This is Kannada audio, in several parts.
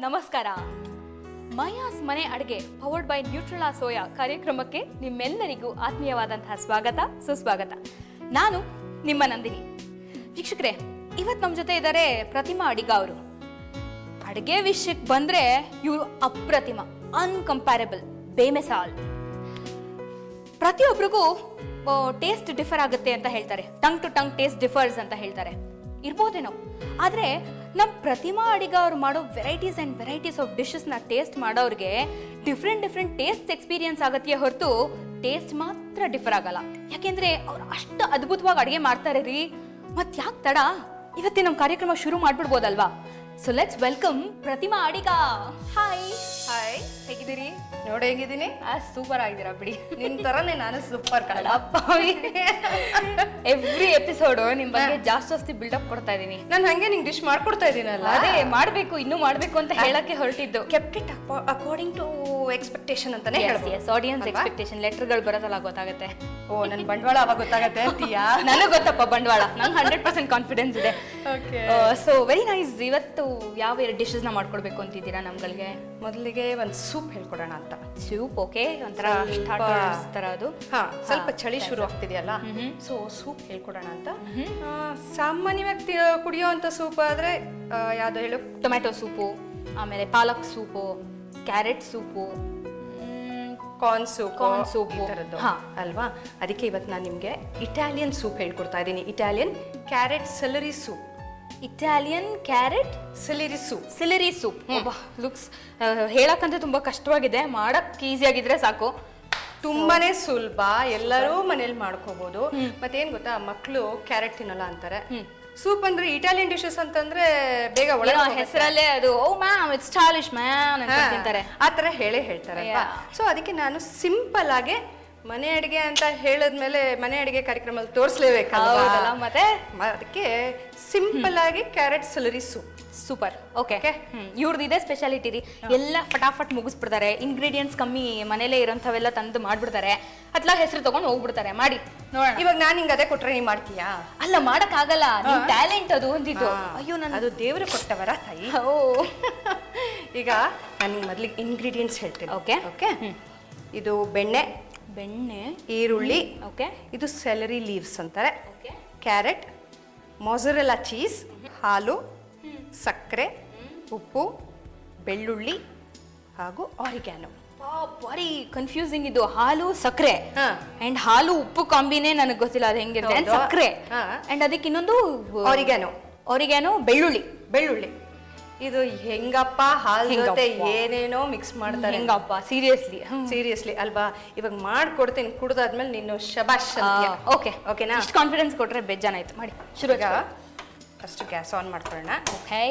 ನಮಸ್ಕಾರ ಮಯಾಸ್ ಮನೆ ಅಡುಗೆ ಪವರ್ಡ್ ಬೈ ನ್ಯೂಟ್ರಲಾ ಸೋಯಾ ಕಾರ್ಯಕ್ರಮಕ್ಕೆ ನಿಮ್ಮೆಲ್ಲರಿಗೂ ಆತ್ಮೀಯವಾದಂತಹ ಸ್ವಾಗತ ಸುಸ್ವಾಗತ ನಾನು ನಿಮ್ಮ ನಂದಿನಿ ವೀಕ್ಷಕರೇ ಇವತ್ತು ನಮ್ಮ ಜೊತೆ ಇದ್ದಾರೆ ಪ್ರತಿಮಾ ಅಡಿಗ ಅವರು ಅಡುಗೆ ವಿಷಯಕ್ಕೆ ಬಂದ್ರೆ ಇವರು ಅಪ್ರತಿಮ ಅನ್ಕಂಪ್ಯಾರಬಲ್ ಬೇಮೆಸಾಲ್ ಪ್ರತಿಯೊಬ್ಬರಿಗೂ ಟೇಸ್ಟ್ ಡಿಫರ್ ಆಗುತ್ತೆ ಅಂತ ಹೇಳ್ತಾರೆ tongue to tongue taste differs ಅಂತ ಹೇಳ್ತಾರೆ ಇರ್ಬೋದೇನೋ ಆದರೆ ನಮ್ಮ ಪ್ರತಿಮಾ ಅಡಿಗ ಅವ್ರು ಮಾಡೋ ವೆರೈಟೀಸ್ ಆ್ಯಂಡ್ ವೆರೈಟೀಸ್ ಆಫ್ ಡಿಶಸ್ನ ಟೇಸ್ಟ್ ಮಾಡೋರಿಗೆ ಡಿಫ್ರೆಂಟ್ ಡಿಫ್ರೆಂಟ್ ಟೇಸ್ಟ್ ಎಕ್ಸ್ಪೀರಿಯನ್ಸ್ ಆಗತ್ತೆ ಹೊರತು ಟೇಸ್ಟ್ ಮಾತ್ರ ಡಿಫರ್ ಆಗಲ್ಲ ಯಾಕೆಂದ್ರೆ ಅವ್ರು ಅಷ್ಟು ಅದ್ಭುತವಾಗಿ ಅಡುಗೆ ಮಾಡ್ತಾರೆ ರೀ ಮತ್ತೆ ಯಾಕೆ ತಡ ಇವತ್ತೇ ನಮ್ಮ ಕಾರ್ಯಕ್ರಮ ಶುರು ಮಾಡ್ಬಿಡ್ಬೋದಲ್ವಾ so let's welcome Pratima Adiga hi hi ಹೇಗಿದ್ದೀರಿ ನೋಡು ಹೇಗಿದ್ದೀನಿ ಸೂಪರ್ ಆಗಿದ್ದೀರಾ ಬಿಡಿ ನಿನ್ ತರನೇ ನಾನು ಸೂಪರ್ ಕಳ್ಳ ಎವ್ರಿ ಎಪಿಸೋಡ್ ನಿಮ್ ಬಗ್ಗೆ ಜಾಸ್ತಿ ಜಾಸ್ತಿ ಬಿಲ್ಡಪ್ ಕೊಡ್ತಾ ಇದೀನಿ ನಾನು ಹಂಗೆ ನಿಂಗೆ ಡಿಶ್ ಮಾಡ್ಕೊಡ್ತಾ ಇದ್ದೀನಲ್ಲ ಅದೇ ಮಾಡ್ಬೇಕು ಇನ್ನೂ ಮಾಡ್ಬೇಕು ಅಂತ ಹೇಳಕ್ಕೆ ಹೊರಟಿದ್ದು kept it according to expectation ಅಂತಾನೆ ಹೇಳ್ಬೋದು ಆಡಿಯನ್ಸ್ ಎಕ್ಸ್ಪೆಕ್ಟೇಷನ್ ಲೆಟರ್ಗಳು ಬರೋದಲ್ಲ ಗೊತ್ತಾಗುತ್ತೆ ಓ ನನ್ ಬಂಡವಾಳ ಅವಾಗ ಗೊತ್ತಾಗತ್ತೆ ಅಂತೀಯಾ ನನಗೆ ಗೊತ್ತಪ್ಪ ಬಂಡವಾಳ ನಂಗೆ ಹಂಡ್ರೆಡ್ ಪರ್ಸೆಂಟ್ ಕಾನ್ಫಿಡೆನ್ಸ್ ಇದೆ ಓಕೆ ಸೊ ವೆರಿ ನೈಸ್ ಇವತ್ತು ಯಾವ ಎರಡು ಡಿಶಸ್ ನ ಮಾಡ್ಕೊಡ್ಬೇಕು ಅಂತಿದ್ದೀರಾ ನಮ್ಗಳಿಗೆ ಮೊದಲಿಗೆ ಒಂದು ಸೂಪ್ ಹೇಳ್ಕೊಡೋಣ ಅಂತ ಸೂಪ್ ಓಕೆ ಒಂಥರ ಸ್ವಲ್ಪ- ಸ್ಟಾರ್ಟರ್ಸ್ ತರ ಅದು ಹಾ ಸ್ವಲ್ಪ ಚಳಿ ಶುರು ಆಗ್ತಿದೆಯಲ್ಲ ಸೊ ಸೂಪ್ ಹೇಳ್ಕೊಡೋಣ ಅಂತ ಆ, ಸಾಮಾನ್ಯವಾಗಿ ತಿ- ಕುಡಿಯೋಂಥ ಸೂಪ್ ಆದ್ರೆ ಆ, ಯಾವ್ದು ಹೇಳು ಟೊಮ್ಯಾಟೊ ಸೂಪು ಆಮೇಲೆ palak soup carrot soup corn soup Corn soup. ಈ ಥರದ್ದು ಹಾ. ಅಲ್ವಾ ಅದಕ್ಕೆ ಇವತ್ತು ನಾನು ನಿಮಗೆ ಇಟಾಲಿಯನ್ ಸೂಪ್ ಹೇಳ್ಕೊಡ್ತಾ ಇದ್ದೀನಿ Italian carrot celery soup Italian carrot celery soup celery soup looks ಹೇಳಕ್ಕಂತ ತುಂಬಾ ಕಷ್ಟವಾಗಿದೆ ಮಾಡಕ್ ಈಸಿ ಆಗಿದ್ರೆ ಸಾಕು ತುಂಬಾನೇ ಸುಲಭ ಎಲ್ಲರೂ ಮನೇಲಿ ಮಾಡ್ಕೋಬಹುದು ಮತ್ತೇನ್ ಗೊತ್ತಾ ಮಕ್ಕಳು ಕ್ಯಾರೆಟ್ ತಿನ್ನಲ್ಲ ಅಂತಾರೆ ಸೂಪ್ ಅಂದ್ರೆ ಇಟಾಲಿಯನ್ ಡಿಶಸ್ ಅಂತಂದ್ರೆ ಬೇಗ ಒಳಗೆ ಏನೋ ಹೆಸರಲ್ಲೇ ಅದು oh ma'am it's stylish ma'am ಅಂತ ತಿಂತಾರೆ ಆ ಥರ ಹೇಳೇ ಹೇಳ್ತಾರೆ ಸೊ ಅದಕ್ಕೆ ನಾನು ಸಿಂಪಲ್ ಆಗಿ ಮನೆ ಅಡಿಗೆ ಅಂತ ಹೇಳಿದ್ಮೇಲೆ ಮನೆ ಅಡಿಗೆ ಕಾರ್ಯಕ್ರಮದಲ್ಲಿ ತೋರಿಸ್ಲೇಬೇಕಲ್ವಾ ಹೌದಲ್ಲ ಮತ್ತೆ ಅದಕ್ಕೆ ಸಿಂಪಲ್ ಆಗಿ carrot celery soup super okay ಇವ್ರದ್ದು ಇದೆ ಸ್ಪೆಷಾಲಿಟಿ ರೀ ಎಲ್ಲ ಫಟಾಫಟ್ ಮುಗಿಸ್ಬಿಡ್ತಾರೆ ಇಂಗ್ರೀಡಿಯೆಂಟ್ಸ್ ಕಮ್ಮಿ ಮನೇಲೇ ಇರೋಂಥವೆಲ್ಲ ತಂದು ಮಾಡ್ಬಿಡ್ತಾರೆ ಅತ್ಲ ಹೆಸರು ತಗೊಂಡು ಹೋಗ್ಬಿಡ್ತಾರೆ ಮಾಡಿ ನೋಡೋಣ ಇವಾಗ ನಾನು ಹಿಂಗೆ ಅದೇ ಕೊಟ್ರೆ ನೀವು ಮಾಡ್ತೀಯಾ ಅಲ್ಲ ಮಾಡಕ್ ಆಗಲ್ಲ ನಿಮ್ ಟ್ಯಾಲೆಂಟ್ ಅದು ಅಂತಿದ್ದು ಅಯ್ಯೋ ನಾನು ಅದು ದೇವರು ಕೊಟ್ಟವರ ತಾಯಿ ಓ ಈಗ ನಾನು ಮೊದಲಿಗೆ ಇಂಗ್ರೀಡಿಯೆಂಟ್ಸ್ ಹೇಳ್ತೀನಿ Okay. ಓಕೆ ಇದು ಬೆಣ್ಣೆ ಬೆಣ್ಣೆ ಈರುಳ್ಳಿ ಓಕೆ ಇದು ಸೆಲರಿ ಲೀವ್ಸ್ ಅಂತಾರೆ ಓಕೆ ಕ್ಯಾರೆಟ್ ಮೊಸರೆಲ್ಲ ಚೀಸ್ ಹಾಲು ಸಕ್ಕರೆ ಉಪ್ಪು ಬೆಳ್ಳುಳ್ಳಿ ಹಾಗೂ ಆರಿಗ್ಯಾನೋ ಬಾರಿ ಕನ್ಫ್ಯೂಸಿಂಗ್ ಇದು ಹಾಲು ಸಕ್ಕರೆ ಹಾ. ಅಂಡ್ ಹಾಲು ಉಪ್ಪು ಕಾಂಬಿನೇ ನನಗೆ ಗೊತ್ತಿಲ್ಲ ಅದು ಹೆಂಗಿರುತ್ತೆ and ಹೌದು. ಸಕ್ಕರೆ ಹಾ. ಅಂಡ್ ಅದಕ್ಕೆ ಇನ್ನೊಂದು ಆರಿಗ್ಯಾನೋ ಆರಿಗ್ಯಾನೋ ಬೆಳ್ಳುಳ್ಳಿ ಬೆಳ್ಳುಳ್ಳಿ ಇದು ಹೆಂಗಪ್ಪ ಹಾಲ್ ಜೊತೆ ಹೆಂಗಪ್ಪ? ಏನೇನೋ ಮಿಕ್ಸ್ ಮಾಡ್ತಾರೆ ಹೆಂಗಪ್ಪ ಸೀರಿಯಸ್ಲಿ ಸೀರಿಯಸ್ಲಿ ಅಲ್ವಾ ಇವಾಗ ಮಾಡ್ಕೊಡ್ತೀನಿ ಕುಡ್ದಾದ್ಮೇಲೆ ನೀನು ಶಬಾಷ್ ಓಕೆ ಓಕೆನಾ ಇಷ್ಟು ಕಾನ್ಫಿಡೆನ್ಸ್ ಕೊಟ್ರೆ ಬೆಜ್ಜಾನಾಯ್ತು ಮಾಡಿ ಶುರು ಈಗ ಫಸ್ಟ್ ಗ್ಯಾಸ್ ಆನ್ ಮಾಡ್ಕೊಳ್ಳೋಣ ಓಕೆ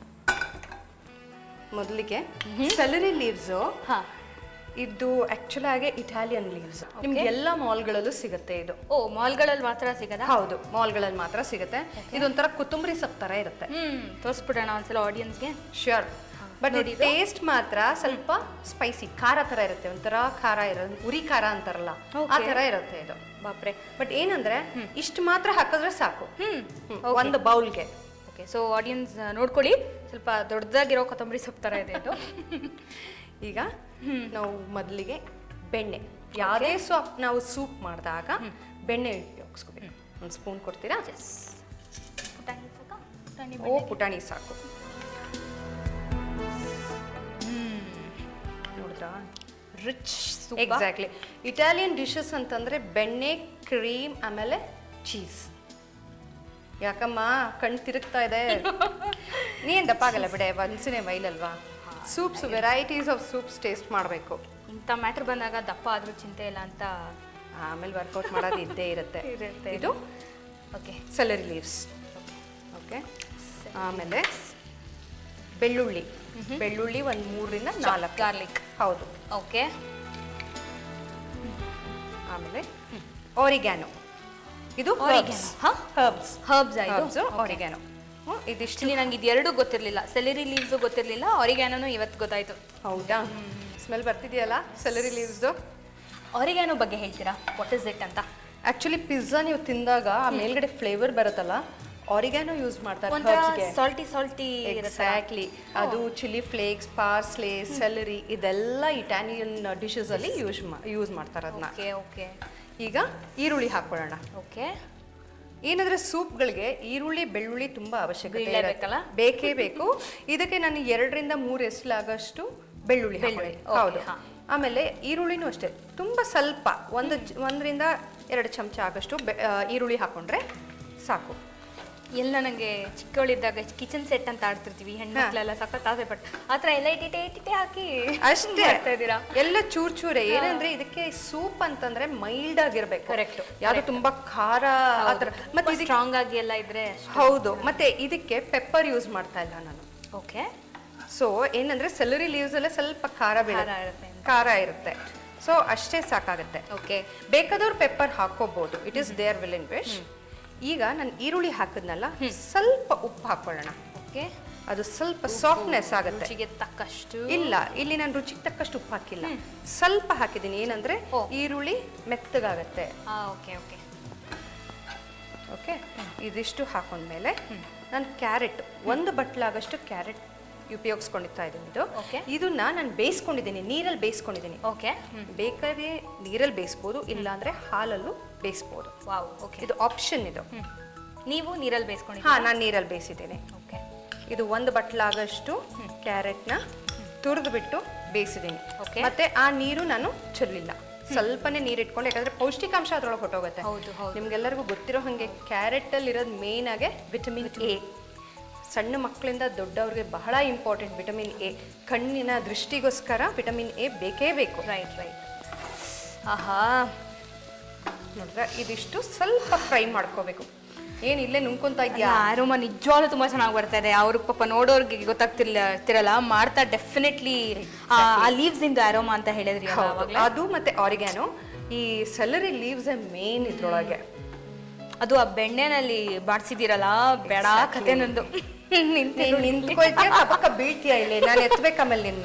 ಮೊದಲಿಗೆ ಸೆಲರಿ ಲೀವ್ಸು ಹಾ ಇದು ಆಕ್ಚುಲ್ ಆಗಿ ಇಟಾಲಿಯನ್ ಲೀವ್ಸ್ ನಿಮ್ಗೆ ಎಲ್ಲ ಮಾಲ್ಗಳಲ್ಲೂ ಸಿಗುತ್ತೆ ಇದು ಓ ಮಾಲ್ಗಳಲ್ಲಿ ಮಾತ್ರ ಸಿಗದ ಹೌದು ಮಾಲ್ಗಳಲ್ಲಿ ಮಾತ್ರ ಸಿಗುತ್ತೆ ಇದೊಂಥರ ಕೊತ್ತಂಬರಿ ಸೊಪ್ಪು ಥರ ಇರುತ್ತೆ ಹ್ಮ್ ತೋರಿಸ್ಬಿಡೋಣ ಒಂದ್ಸಲ ಆಡಿಯನ್ಸ್ಗೆ ಶ್ಯೂರ್ ಬಟ್ ಟೇಸ್ಟ್ ಮಾತ್ರ ಸ್ವಲ್ಪ ಸ್ಪೈಸಿ ಖಾರ ಥರ ಇರುತ್ತೆ ಒಂಥರ ಖಾರ ಇರೋ ಉರಿ ಖಾರ ಅಂತಾರಲ್ಲ ಆ ಥರ ಇರುತ್ತೆ ಇದು ಬಾಪ್ರೆ ಬಟ್ ಏನಂದ್ರೆ ಇಷ್ಟು ಮಾತ್ರ ಹಾಕಿದ್ರೆ ಸಾಕು ಹ್ಮ್ ಹ್ಮ್, ಒಂದು ಬೌಲ್ಗೆ ಓಕೆ ಸೊ ಆಡಿಯನ್ಸ್ ನೋಡ್ಕೊಳ್ಳಿ ಸ್ವಲ್ಪ ದೊಡ್ಡದಾಗಿರೋ ಕೊತ್ತಂಬರಿ ಸೊಪ್ಪು ಥರ ಇದೆ ಇದು ಈಗ ನಾವು ಮೊದಲಿಗೆ ಬೆಣ್ಣೆ ಯಾವುದೇ ಸೊಪ್ಪು ನಾವು ಸೂಪ್ ಮಾಡಿದಾಗ ಬೆಣ್ಣೆ ಉಪಯೋಗಿಸ್ಕೋಬೇಕು ಒಂದು ಸ್ಪೂನ್ ಕೊಡ್ತೀರಾ ಪುಟಾಣಿ ಸಾಕಾ? ಪುಟಾಣಿ ಓ ಪುಟಾಣಿ ಸಾಕು ನೋಡಿದ್ರಾ ರಿಚ್ ಎಕ್ಸಾಕ್ಟ್ಲಿ ಇಟಾಲಿಯನ್ ಡಿಶಸ್ ಅಂತಂದ್ರೆ ಬೆಣ್ಣೆ ಕ್ರೀಮ್ ಆಮೇಲೆ ಚೀಸ್ ಯಾಕಮ್ಮ ಕಣ್ ತಿರುಗ್ತಾ ಇದೆ ನೀನ್ ದಪ್ಪ ಆಗಲ್ಲ ಬಿಡೆ ಒಂದ್ಸನೆ ಮೈಲಲ್ವಾ soups varieties of soups taste ಮಾಡಬೇಕು ಇಂಥ ಮ್ಯಾಟ್ರ್ ಬಂದಾಗ ದಪ್ಪ ಆದ್ರೂ ಚಿಂತೆ ಇಲ್ಲ ಅಂತ ಆಮೇಲೆ ವರ್ಕೌಟ್ ಮಾಡೋದು ಇದ್ದೇ ಇರುತ್ತೆ ಇರುತ್ತೆ. ಇದು ಓಕೆ ಸೆಲರಿ ಲೀವ್ಸ್ ಓಕೆ ಆಮೇಲೆ ಬೆಳ್ಳುಳ್ಳಿ ಬೆಳ್ಳುಳ್ಳಿ ಒಂದು ಮೂರರಿಂದ ನಾಲ್ಕು ಗಾರ್ಲಿಕ್ ಹೌದು ಓಕೆ ಆಮೇಲೆ ಆರಿಗ್ಯಾನೋ ಇದು Oregano, ಹಾ? ಹರ್ಬ್ಸ್ ಹರ್ಬ್ಸ್ ಆಯ್ತು ಹರ್ಬ್ಸ್ ಆರಿಗ್ಯಾನೋ ಇದಿಷ್ಟು ಆಕ್ಚುಲಿ ನಂಗೆ ಇದೆರಡು ಗೊತ್ತಿರಲಿಲ್ಲ ಸೆಲೆರಿ ಲೀವ್ಸು ಗೊತ್ತಿರಲಿಲ್ಲ ಆರಿಗ್ಯಾನೋ ಇವತ್ತು ಗೊತ್ತಾಯ್ತು ಹೌದಾ ಸ್ಮೆಲ್ ಬರ್ತಿದೆಯಲ್ಲ ಸೆಲರಿ ಲೀವ್ಸ್ದು ಆರಿಗ್ಯಾನೋ ಬಗ್ಗೆ ಹೇಳ್ತೀರಾ ವಾಟ್ ಇಸ್ ಇಟ್ ಅಂತ ಆ್ಯಕ್ಚುಲಿ ಪಿಜ್ಜಾ ನೀವು ತಿಂದಾಗ ಆ ಮೇಲ್ಗಡೆ ಫ್ಲೇವರ್ ಬರುತ್ತಲ್ಲ ಆರಿಗ್ಯಾನೋ ಯೂಸ್ ಮಾಡ್ತಾರೆ ಒಂಥರ herbsಗೆ. ಸಾಲ್ಟಿ ಸಾಲ್ಟಿ ಎಕ್ಸಾಕ್ಟ್ಲಿ ಅದು ಚಿಲ್ಲಿ ಫ್ಲೇಕ್ಸ್ ಪಾರ್ಸ್ಲೆ ಸೆಲರಿ ಇದೆಲ್ಲ ಇಟಾಲಿಯನ್ ಡಿಶಸ್ ಅಲ್ಲಿ ಯೂಸ್ ಯೂಸ್ ಮಾಡ್ತಾರೆ ಅದನ್ನ ಓಕೆ ಓಕೆ ಈಗ ಈರುಳ್ಳಿ ಹಾಕೊಳ್ಳೋಣ ಓಕೆ ಏನಂದ್ರೆ ಸೂಪ್ಗಳಿಗೆ ಈರುಳ್ಳಿ ಬೆಳ್ಳುಳ್ಳಿ ತುಂಬಾ ಅವಶ್ಯಕತೆ ಇರುತ್ತೆ. ಬೀಳ್ಲೇಬೇಕಲ್ಲ? ಬೇಕೇ ಬೇಕು ಇದಕ್ಕೆ ನಾನು ಎರಡರಿಂದ ಮೂರು ಎಸ್ಲಾಗಷ್ಟು ಬೆಳ್ಳುಳ್ಳಿ ಬೆಳ್ಳುಳ್ಳಿ, ಹಾಕೊಳ್ಳಿ. ಹೌದು okay, ಹಾ. ಆಮೇಲೆ ಈರುಳ್ಳಿನೂ ಅಷ್ಟೇ ತುಂಬಾ ಸ್ವಲ್ಪ ಒಂದು ಚ- ಒಂದರಿಂದ ಎರಡು ಚಮಚ ಆಗಷ್ಟು ಬೆ- ಆ, ಈರುಳ್ಳಿ ಹಾಕೊಂಡ್ರೆ ಸಾಕು ಎಲ್ಲ ನನಗೆ ಚಿಕ್ಕವಳಿದ್ದಾಗ ಕಿಚನ್ ಸೆಟ್ ಅಂತ ಆಡ್ತಿರ್ತೀವಿ ಹೆಣ್ಮಕ್ಳೆಲ್ಲ ಸಖತ್ ಆಸೆ ಪಟ್ಟು ಆ ಥರ ಎಲ್ಲ ಇಟ್ಟಿಟೆ ಇಟ್ಟಿಟೆ ಹಾಕಿ ಅಷ್ಟೇ ಮಾಡ್ತಾ ಇದ್ದೀರಾ ಎಲ್ಲ ಚೂರ್ ಚೂರೆ ಏನಂದ್ರೆ ಇದಕ್ಕೆ ಸೂಪ್ ಅಂತಂದ್ರೆ ಮೈಲ್ಡ್ ಆಗಿರ್ಬೇಕು Correct. ಯಾವ್ದು ತುಂಬಾ ಖಾರ ಆತರ ಮತ್ತೆ ಇದಕ್ಕೆ ಸ್ಟ್ರಾಂಗ್ ಆಗಿ ಎಲ್ಲ ಇದ್ರೆ ಹೌದು ಮತ್ತೆ ಇದಕ್ಕೆ ಪೆಪ್ಪರ್ ಯೂಸ್ ಮಾಡ್ತಾ ಇಲ್ಲ ನಾನು ಓಕೆ ಸೊ ಏನಂದ್ರೆ ಸೆಲರಿ ಲೀವ್ಸ್ ಅಲ್ಲೇ ಸ್ವಲ್ಪ ಖಾರ ಖಾರ ಬೀಳುತ್ತೆ ಇರುತ್ತೆ ಅಂತ. ಖಾರ ಇರುತ್ತೆ ಸೊ ಅಷ್ಟೇ ಸಾಕಾಗುತ್ತೆ ಓಕೆ ಬೇಕಾದವ್ರು ಪೆಪ್ಪರ್ ಹಾಕೋಬಹುದು it is there will in wish ಈಗ ನಾನು ಈರುಳ್ಳಿ ಹಾಕಿದ್ನಲ್ಲ ಸ್ವಲ್ಪ ಉಪ್ಪು ಹಾಕೊಳ್ಳೋಣ ಓಕೆ ಅದು ಸ್ವಲ್ಪ ಸಾಫ್ಟ್ನೆಸ್ ಆಗುತ್ತೆ ರುಚಿಗೆ ತಕ್ಕಷ್ಟು ಇಲ್ಲ ಇಲ್ಲಿ ನಾನು ರುಚಿಗೆ ತಕ್ಕಷ್ಟು ಉಪ್ಪು ಹಾಕಿಲ್ಲ ಸ್ವಲ್ಪ ಹಾಕಿದ್ದೀನಿ ಏನಂದ್ರೆ ಓ. ಈರುಳ್ಳಿ ಮೆತ್ತಗಾಗತ್ತೆ ಹಾ ಓಕೆ ಓಕೆ ಓಕೆ ಇದಿಷ್ಟು ಹಾಕೊಂಡ್ಮೇಲೆ ನಾನು ಕ್ಯಾರೆಟ್ ಒಂದು ಬಟ್ಲಾಗಷ್ಟು ಕ್ಯಾರೆಟ್ ಉಪಯೋಗಿಸ್ಕೊಂಡಿರ್ತಾ ಇದ್ದೀನಿ ಇದು Okay. ಇದನ್ನ ನಾನು ಬೇಯಿಸ್ಕೊಂಡಿದ್ದೀನಿ ನೀರಲ್ಲಿ ಬೇಯಿಸ್ಕೊಂಡಿದ್ದೀನಿ ಓಕೆ ಬೇಕಾದ್ರೆ ನೀರಲ್ಲಿ ಬೇಯಿಸ್ಬೋದು ಇಲ್ಲಾಂದ್ರೆ ಹಾಲಲ್ಲೂ ಬೇಯಿಸ್ಬೋದು ವಾವ್ ಓಕೆ ಇದು ಆಪ್ಷನ್ ಇದು ನೀವು ನೀರಲ್ಲಿ ಬೇಯಿಸ್ಕೊಂಡಿದ್ದೀರಾ ಹಾ ನಾನು ನೀರಲ್ಲಿ ಬೇಯಿಸಿದ್ದೇನೆ ಓಕೆ ಇದು ಒಂದು ಬಟ್ಲಾಗಷ್ಟು ಕ್ಯಾರೆಟ್ನ ತುರಿದು ಬಿಟ್ಟು ಬೇಯಿಸಿದ್ದೀನಿ Okay. ಮತ್ತೆ ಆ ನೀರು ನಾನು ಚೆಲ್ಲಿಲ್ಲ ಸ್ವಲ್ಪನೇ ನೀರು ಇಟ್ಕೊಂಡು ಯಾಕಂದ್ರೆ ಪೌಷ್ಟಿಕಾಂಶ ಅದ್ರೊಳಗೆ ಹೊಟ್ಟೋಗುತ್ತೆ ಹೌದು, ಹೌದು. ನಿಮ್ಗೆಲ್ಲರಿಗೂ ಗೊತ್ತಿರೋ ಹಾಗೆ ಕ್ಯಾರೆಟ್ ಅಲ್ಲಿ ಇರೋದು ಮೇನ್ ಆಗಿ ವಿಟಮಿನ್ ಎ ಸಣ್ಣ ಮಕ್ಕಳಿಂದ ದೊಡ್ಡವ್ರಿಗೆ ಬಹಳ ಇಂಪಾರ್ಟೆಂಟ್ ವಿಟಮಿನ್ ಎ ಕಣ್ಣಿನ ದೃಷ್ಟಿಗೋಸ್ಕರ ವಿಟಮಿನ್ ಎ ಬೇಕೇ ಬೇಕು ರೈಟ್ ರೈಟ್ ಆಹಾ ನೋಡಿದ್ರೆ ಇದಿಷ್ಟು ಸ್ವಲ್ಪ ಫ್ರೈ ಮಾಡ್ಕೋಬೇಕು ಏನ್ ಇಲ್ಲೇ ನುಂಗ್ಕೊಂತ ಇದ್ಯಾ ಆರೋಮ ನಿಜವಾಗ್ಲೂ ತುಂಬಾ ಚೆನ್ನಾಗಿ ಬರ್ತಾ ಇದೆ ಅವ್ರಿಗೆ ಪಾಪ ನೋಡೋರ್ಗೆ ಗೊತ್ತಾಗ್ತಿರ್ಲ ತಿರಲ್ಲ ಮಾಡ್ತಾ ಡೆಫಿನೆಟ್ಲಿ ಆ ಲೀವ್ಸ್ ಇಂದ ಆರೋಮ ಅಂತ ಹೇಳಿದ್ರಿ ಅಲ್ಲ ಹೌದು. ಅವಾಗ್ಲೇ ಅದು ಮತ್ತೆ ಆರಿಗ್ಯಾನೋ ಈ ಸೆಲರಿ ಲೀವ್ಸ್ ಮೇನ್ ಇದ್ರೊಳಗೆ ಅದು ಆ ಬೆಣ್ಣೆನಲ್ಲಿ ಬಾಡ್ಸಿದಿರಲ್ಲ ಬೇಡ ಕತೆ ನಂದು ನೀನ್ ನಿಂತ್ಕೊಳ್ತೀಯ ಪಕ್ಕ ಬೀಳ್ತೀಯ ಇಲ್ಲಿ ನಾನು ಎತ್ತಬೇಕು ಆಮೇಲೆ ನಿನ್ನ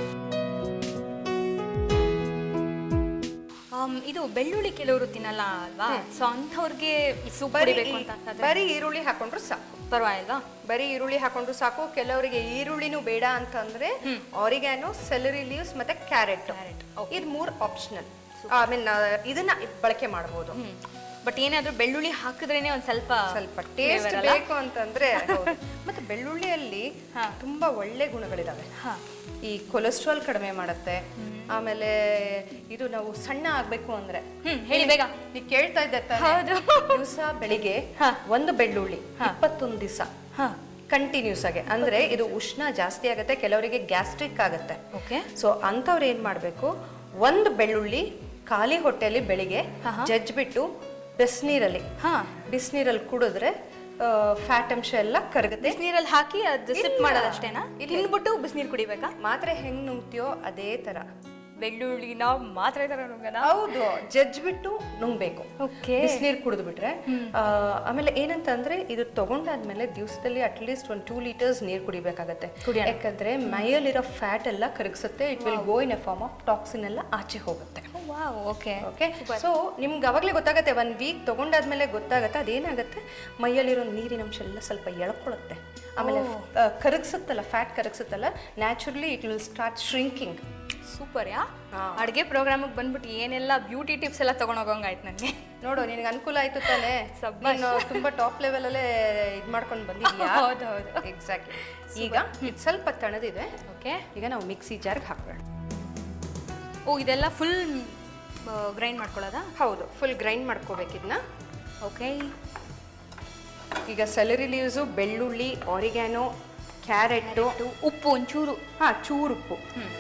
ಆಮ್, ಇದು ಬೆಳ್ಳುಳ್ಳಿ ಕೆಲವರು ತಿನ್ನಲ್ಲ ಅಲ್ವಾ ಸೊ ಅಂಥವ್ರಿಗೆ ಈ ಸೂಪ್ ಬರೀ ಕುಡಿಬೇಕು ಈ- ಅಂತ ಅಂತಂದ್ರೆ ಬರೀ ಈರುಳ್ಳಿ ಹಾಕೊಂಡ್ರು ಸಾಕು ಪರವಾಗಿಲ್ವಾ ಬರೀ ಈರುಳ್ಳಿ ಹಾಕೊಂಡ್ರು ಸಾಕು ಕೆಲವರಿಗೆ ಈರುಳ್ಳಿನೂ ಬೇಡ ಅಂತಂದ್ರೆ ಆರಿಗ್ಯಾನೋ ಸೆಲರಿ ಲೀವ್ಸ್ ಮತ್ತೆ ಕ್ಯಾರೆಟ್ ಇದು ಮೂರ್ ಆಪ್ಷನಲ್ ಐ ಮೀನ್ ಇದನ್ನ ಬಳಕೆ ಮಾಡಬಹುದು ಬಟ್ ಏನಾದ್ರೂ ಬೆಳ್ಳುಳ್ಳಿ ಹಾಕಿದ್ರೇನೆ ಒಂದ್ ಸ್ವಲ್ಪ ಸ್ವಲ್ಪ ಟೇಸ್ಟ್ flavor ಅಲ್ಲ? ಬೇಕು ಅಂತಂದ್ರೆ ಹೌದು. ಮತ್ತೆ ಬೆಳ್ಳುಳ್ಳಿಯಲ್ಲಿ ಹಾ. ತುಂಬಾ ಒಳ್ಳೆ ಗುಣಗಳಿದಾವೆ ಹಾ ಈ ಕೊಲೆಸ್ಟ್ರಾಲ್ ಕಡಿಮೆ ಮಾಡುತ್ತೆ ಆಮೇಲೆ ಇದು ನಾವು ಸಣ್ಣ ಆಗ್ಬೇಕು ಅಂದ್ರೆ ಹ್ಮ್ ಹೇಳಿ ಬೇಗ ಈಗ ಕೇಳ್ತಾ ಇದ್ದೆ ಹೌದು. ದಿವಸ ಬೆಳಿಗ್ಗೆ ಹಾ. ಒಂದು ಬೆಳ್ಳುಳ್ಳಿ ಇಪ್ಪತ್ತೊಂದು ದಿವಸ ಹಾ ಕಂಟಿನ್ಯೂಸ್ ಆಗಿ ಅಂದ್ರೆ ಇದು ಉಷ್ಣ ಜಾಸ್ತಿ ಆಗುತ್ತೆ ಕೆಲವರಿಗೆ ಗ್ಯಾಸ್ಟ್ರಿಕ್ ಆಗುತ್ತೆ ಓಕೆ ಸೊ ಅಂಥವ್ರು ಏನ್ ಮಾಡ್ಬೇಕು ಒಂದು ಬೆಳ್ಳುಳ್ಳಿ ಖಾಲಿ ಹೊಟ್ಟೆಯಲ್ಲಿ ಬೆಳಿಗ್ಗೆ ಜಜ್ಬಿಟ್ಟು ಬಿಸಿನೀರಲ್ಲಿ ಹಾ ಬಿಸಿನೀರಲ್ಲಿ ಕುಡಿದ್ರೆ ಫ್ಯಾಟ್ ಅಂಶ ಎಲ್ಲ ಕರಗುತ್ತೆ ಬಿಸಿನೀರಲ್ಲಿ ಹಾಕಿ ಅದು ಸಿಪ್ ಇಲ್ಲ. ಮಾಡೋದಷ್ಟೇನಾ ತಿನ್ಬಿಟ್ಟು ಬಿಸಿನೀರು ಕುಡಿಬೇಕಾ ಮಾತ್ರೆ ಹೆಂಗ್ ನುಂಗ್ತೀಯೋ ಅದೇ ತರ ಬೆಳ್ಳುಳ್ಳಿ ನಾವು ಮಾತ್ರ ಈ ಥರ ನುಂಗನ ಹೌದು ಜಜ್ಬಿಟ್ಟು ನುಂಗ್ಬೇಕು ಓಕೆ ಬಿಸಿನೀರು ಕುಡಿದು ಬಿಟ್ರೆ ಆ, ಆಮೇಲೆ ಏನಂತಂದ್ರೆ ಇದು ತಗೊಂಡಾದ್ಮೇಲೆ ದಿವಸದಲ್ಲಿ ಅಟ್ಲೀಸ್ಟ್ ಒಂದು ಟೂ ಲೀಟರ್ಸ್ ನೀರು ಕುಡಿಬೇಕಾಗತ್ತೆ ಕುಡಿಯೋಣ. ಯಾಕಂದ್ರೆ ಮೈಯಲ್ಲಿರೋ ಫ್ಯಾಟ್ ಎಲ್ಲ ಕರಗಿಸುತ್ತೆ it will go in a form of toxin ಎಲ್ಲ ಆಚೆ ಹೋಗುತ್ತೆ ವಾವ್ ಓಕೆ ಓಕೆ ಸೊ ನಿಮ್ಗೆ ಅವಾಗಲೇ ಗೊತ್ತಾಗುತ್ತೆ ಒನ್ ವೀಕ್ ತಗೊಂಡಾದ್ಮೇಲೆ ಗೊತ್ತಾಗುತ್ತೆ ಅದೇನಾಗುತ್ತೆ ಮೈಯಲ್ಲಿರೋ ನೀರಿನ ಅಂಶ ಎಲ್ಲ ಸ್ವಲ್ಪ ಎಳ್ಕೊಳ್ಳುತ್ತೆ ಆಮೇಲೆ ಆ, ಕರಗಿಸುತ್ತಲ್ಲ ಫ್ಯಾಟ್ ಕರಗಿಸುತ್ತಲ್ಲ naturally it will start shrinking super yeah ಹಾ. ಅಡುಗೆ ಪ್ರೋಗ್ರಾಮಿಗೆ ಬಂದ್ಬಿಟ್ಟು ಏನೆಲ್ಲ ಬ್ಯೂಟಿ ಟಿಪ್ಸ್ ಎಲ್ಲ ತಗೊಂಡ್ ಹೋಗಂಗಾಯ್ತು ನನಗೆ ನೋಡು ನಿನಗೆ ಅನುಕೂಲ ಆಯ್ತು ತಾನೇ ಸಬ್ಬಾಷ್. ನೀನು ತುಂಬಾ ಟಾಪ್ ಲೆವೆಲ್ ಅಲ್ಲೇ ಇದು ಮಾಡ್ಕೊಂಡು ಬಂದಿದ್ಯಾ ಹೌದು, ಹೌದು. ಎಕ್ಸಾಕ್ಟ್ಲಿ ಈಗ ಇದು ಸ್ವಲ್ಪ ತಣದಿದೆ ಓಕೆ ಈಗ ನಾವು ಮಿಕ್ಸಿ ಜಾರ್ಗೆ ಹಾಕೋಣ ಓ ಇದೆಲ್ಲ ಫುಲ್ ಗ್ರೈಂಡ್ ಮಾಡ್ಕೊಳ್ಳೋದಾ ಹೌದು ಫುಲ್ ಗ್ರೈಂಡ್ ಮಾಡ್ಕೋಬೇಕು ಇದನ್ನ ಓಕೆ ಈಗ ಸೆಲರಿ ಲೀವ್ಸು ಬೆಳ್ಳುಳ್ಳಿ ಆರಿಗ್ಯಾನೋ ಕ್ಯಾರೆಟ್ಟು ಉಪ್ಪು ಒಂಚೂರು ಹಾ ಚೂರುಪ್ಪು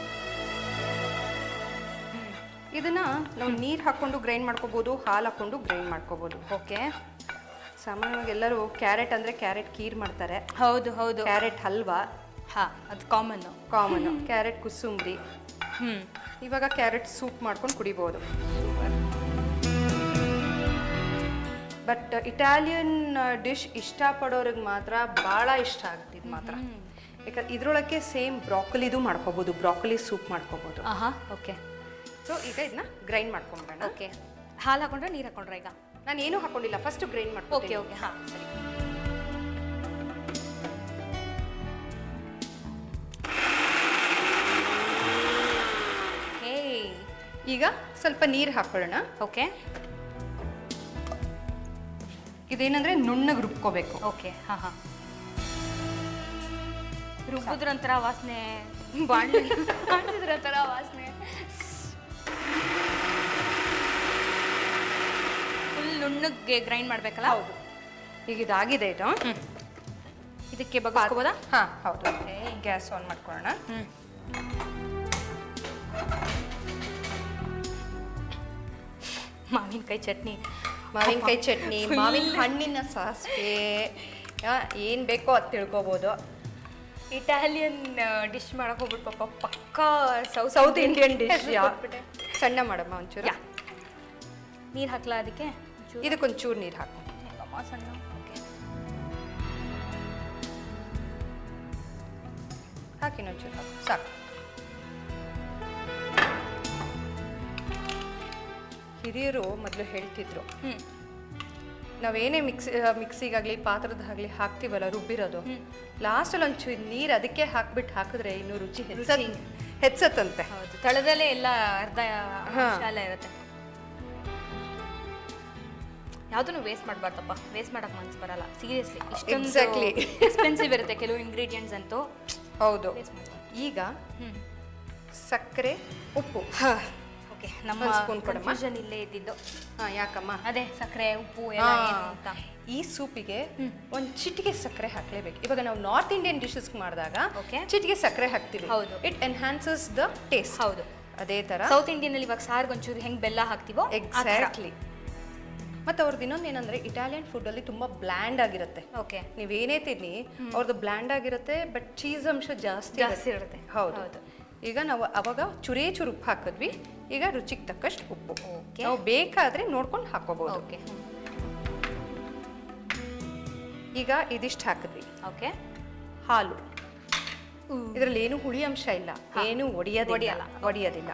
ಇದನ್ನ ನಾವು ನೀರು ಹಾಕೊಂಡು ಗ್ರೈಂಡ್ ಮಾಡ್ಕೋಬಹುದು ಹಾಲು ಹಾಕೊಂಡು ಗ್ರೈಂಡ್ ಮಾಡ್ಕೋಬಹುದು ಓಕೆ ಸಾಮಾನ್ಯವಾಗಿ ಎಲ್ಲರೂ ಕ್ಯಾರೆಟ್ ಅಂದ್ರೆ ಕ್ಯಾರೆಟ್ ಕೀರ್ ಮಾಡ್ತಾರೆ ಹೌದು ಹೌದು ಕ್ಯಾರೆಟ್ ಹಲ್ವಾ ಹಾ ಅದು ಕಾಮನ್ ಕಾಮನ್ ಕ್ಯಾರೆಟ್ ಕುಸುಂಬ್ರಿ ಹ್ಮ್ ಇವಾಗ ಕ್ಯಾರೆಟ್ ಸೂಪ್ ಮಾಡ್ಕೊಂಡು ಕುಡಿಬೋದು ಬಟ್ ಇಟಾಲಿಯನ್ ಡಿಶ್ ಇಷ್ಟಪಡೋರಿಗೆ ಮಾತ್ರ ಭಾಳ ಇಷ್ಟ ಆಗುತ್ತೆ ಇದು ಮಾತ್ರ ಯಾಕಂದ್ರೆ ಇದ್ರೊಳಗೆ ಸೇಮ್ ಬ್ರಾಕೊಲಿದು ಮಾಡ್ಕೋಬೋದು ಬ್ರಾಕೊಲಿ ಸೂಪ್ ಮಾಡ್ಕೋಬೋದು ಆಹಾ ಓಕೆ ಸೊ ಈಗ ಇದನ್ನ ಗ್ರೈಂಡ್ ಮಾಡ್ಕೊಂಬಿಡೋಣ ಓಕೆ ಹಾಲು ಹಾಕೊಂಡ್ರೆ ನೀರು ಹಾಕೊಂಡ್ರೆ ಈಗ ನಾನು ಏನೂ ಹಾಕೊಂಡಿಲ್ಲ ಫಸ್ಟ್ ಗ್ರೈಂಡ್ ಮಾಡ್ತೀನಿ ಓಕೆ ಓಕೆ ಹಾಂ ಸರಿ ಈಗ ಸ್ವಲ್ಪ ನೀರು ಹಾಕೊಳ್ಳೋಣ ಓಕೆ ಇದೇನಂದ್ರೆ ನುಣ್ಣಗೆ ರುಬ್ಕೋಬೇಕು ಓಕೆ ಹಾಂ ಹಾಂ ರುಬ್ಬಿದ್ರಂತರ ವಾಸನೆ ಬಾಣಲೆ ಬಾಣಿದ್ರಂತರ ವಾಸನೆ ಫುಲ್ ನುಣ್ಣಗೆ ಗ್ರೈಂಡ್ ಮಾಡಬೇಕಲ್ಲ ಹೌದು ಈಗ ಇದಾಗಿದೆ ಇದು ಇದಕ್ಕೆ ಬಗ್ಸ್ಕೋಬೋದಾ ಹಾಂ ಹೌದು ಗ್ಯಾಸ್ ಆನ್ ಮಾಡ್ಕೊಳ್ಳೋಣ ಹ್ಞೂ ಮಾವಿನಕಾಯಿ ಚಟ್ನಿ ಮಾವಿನಕಾಯಿ ಚಟ್ನಿ ಮಾವಿನ ಹಣ್ಣಿನ ಸಾಸಿವೆ ಏನು ಬೇಕೋ ಅದು ತಿಳ್ಕೊಬೋದು ಇಟಾಲಿಯನ್ ಡಿಶ್ ಮಾಡಕ್ ಹೋಗ್ಬಿಟ್ಟು ಪಾಪ ಪಕ್ಕಾ ಸೌತ್ ಸೌತ್ ಇಂಡಿಯನ್ ಡಿಶ್ ಹೆಸ್ರು ಸಣ್ಣ ಮಾಡಮ್ಮ ಒಂಚೂರು ಯಾ ನೀರು ಹಾಕ್ಲಾ ಅದಕ್ಕೆ ಒಂಚೂರು? ಇದಕ್ಕೊಂಚೂರು ನೀರು ಹಾಕು ಹೆಂಗಮ್ಮ ಸಣ್ಣ ಓಕೆ ಹಾಕಿ ಒಂಚೂರು ಹಾಕು ಸಾಕು ಹಿರಿಯರು ಮೊದಲು ಹೇಳ್ತಿದ್ರು ಹ್ಞೂ ನಾವೇನೇ ಮಿಕ್ಸಿ ಮಿಕ್ಸಿಗಾಗಲಿ ಪಾತ್ರದಾಗಲಿ ಹಾಕ್ತೀವಲ್ಲ ರುಬ್ಬಿರೋದು ಲಾಸ್ಟಲ್ಲಿ ಒಂಚೂರು ನೀರು ಅದಕ್ಕೆ ಹಾಕ್ಬಿಟ್ಟು ಹಾಕಿದ್ರೆ ಇನ್ನೂ ರುಚಿ ಹೆಚ್ಚ ಹೆಚ್ಚತ್ತಂತೆ ಹೌದು ತಳದಲ್ಲೇ ಎಲ್ಲ ಅರ್ಧ ಹಾ. ಅಂಶ ಎಲ್ಲ ಇರುತ್ತೆ ಯಾವುದನ್ನು ವೇಸ್ಟ್ ಮಾಡಬಾರ್ದಪ್ಪ ವೇಸ್ಟ್ ಮಾಡಕ್ ಮನ್ಸು ಬರಲ್ಲ ಸೀರಿಯಸ್ಲಿ ಇಷ್ಟೊಂದು Exactly. ಎಕ್ಸ್ಪೆನ್ಸಿವ್ ಇರುತ್ತೆ ಕೆಲವು ಇಂಗ್ರೀಡಿಯೆಂಟ್ಸ್ ಅಂತೂ ಹೌದು ವೇಸ್ಟ್ ಮಾಡಬಾರ್ದು ಈಗ ಹ್ಞೂ ಸಕ್ಕರೆ ಉಪ್ಪು ಓಕೆ ನಮ್ಮ ಒಂದ್ spoon ಕೊಡಮ್ಮ. ಕನ್ಫ್ಯೂಷನ್ ಇಲ್ಲೇ ಇದ್ದಿದ್ದು ಹಾಂ ಯಾಕಮ್ಮ ಅದೇ ಸಕ್ಕರೆ ಉಪ್ಪು ಎಲ್ಲ ಹಾ. ಏನು ಅಂತ ಈ ಸೂಪಿಗೆ ಒಂದು ಚಿಟಿಕೆ ಸಕ್ಕರೆ ಹಾಕ್ಲೇಬೇಕು ಇವಾಗ ನಾವು ನಾರ್ತ್ ಇಂಡಿಯನ್ ಡಿಶಸ್ ಮಾಡಿದಾಗ Okay. ಚಿಟಿಕೆ ಸಕ್ಕರೆ ಹಾಕ್ತೀವಿ ಹೌದು. ಇಟ್ ಎನ್ಹಾನ್ಸಸ್ ದ ಟೇಸ್ಟ್ ಹೌದು ಅದೇ ತರ ಸೌತ್ ಇಂಡಿಯನ್ ಇವಾಗ ಸಾರ್ಗೆ ಒಂಚೂರು ಹೆಂಗ್ ಬೆಲ್ಲ ಹಾಕ್ತಿವೋ ಆ ಥರ. ಎಕ್ಸಾಕ್ಟ್ಲಿ ಮತ್ತೆ ಅವ್ರದ್ದು ಇನ್ನೊಂದು ಏನಂದ್ರೆ ಇಟಾಲಿಯನ್ ಫುಡ್ ಅಲ್ಲಿ ತುಂಬಾ ಬ್ಲ್ಯಾಂಡ್ ಆಗಿರುತ್ತೆ ಓಕೆ ನೀವೇನೇ ತಿನ್ನಿ ಅವ್ರದ್ದು ಬ್ಲ್ಯಾಂಡ್ ಆಗಿರುತ್ತೆ ಬಟ್ ಚೀಸ್ ಅಂಶ ಜಾಸ್ತಿ ಜಾಸ್ತಿ ಇರುತ್ತೆ. ಹೌದು ಹೌದು. ಈಗ ನಾವು ಅವಾಗ ಚುರೇ ಚುರು ಉಪ್ಪು ಹಾಕಿದ್ವಿ ಈಗ ರುಚಿಗೆ ತಕ್ಕಷ್ಟು ಉಪ್ಪು Okay. ನಾವು ಬೇಕಾದ್ರೆ ನೋಡ್ಕೊಂಡು ಹಾಕೋಬಹುದು ಓಕೆ ಈಗ ಇದಿಷ್ಟು ಹಾಕಿದ್ವಿ ಓಕೆ ಹಾಲು ಇದರಲ್ಲಿ ಏನು ಹುಳಿ ಅಂಶ ಇಲ್ಲ ಏನು ಒಡೆಯೋದಿಲ್ಲ ಒಡೆಯಲ್ಲ. ಒಡೆಯೋದಿಲ್ಲ